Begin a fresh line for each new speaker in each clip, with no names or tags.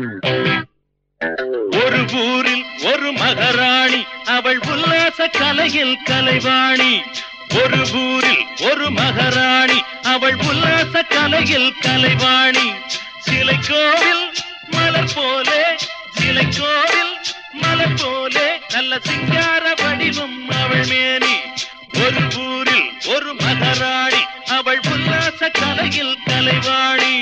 ஒரு ஊரில் ஒரு மகாராணி அவள் உல்லாச கலையில் கலைவாணி ஒரு ஊரில் ஒரு மகாராணி அவள் உல்லாச கலையில் கலைவாணி சிலை கோவில் மலர் போலே சிலை கோவில் மலர் போலே நல்ல சிங்கார வடிவம் அவள் மேனி ஒரு ஊரில் ஒரு மகாராணி அவள் உல்லாச கலையில் கலைவாணி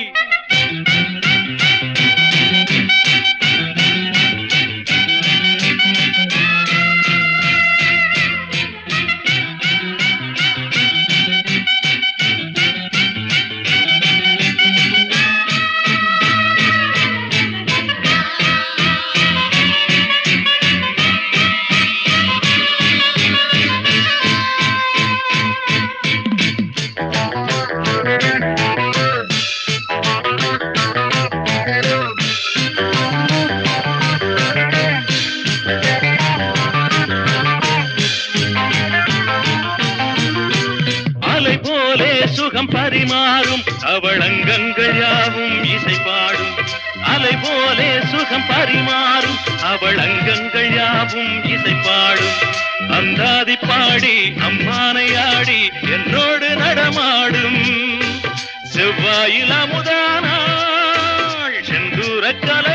அலை போலே சுகம் பரிமாறும் அவள் அங்கங்கள் யாவும் இசை பாடும் அலை போலே சுகம் பரிமாறும் அவள் அங்கங்கள் யாவும் இசை பாடும் அந்தாதி பாடி அம்மானை ஆடி என்னோடு நடமாடும் செவ்வாயில் அமுதானாள் செந்தூர கலை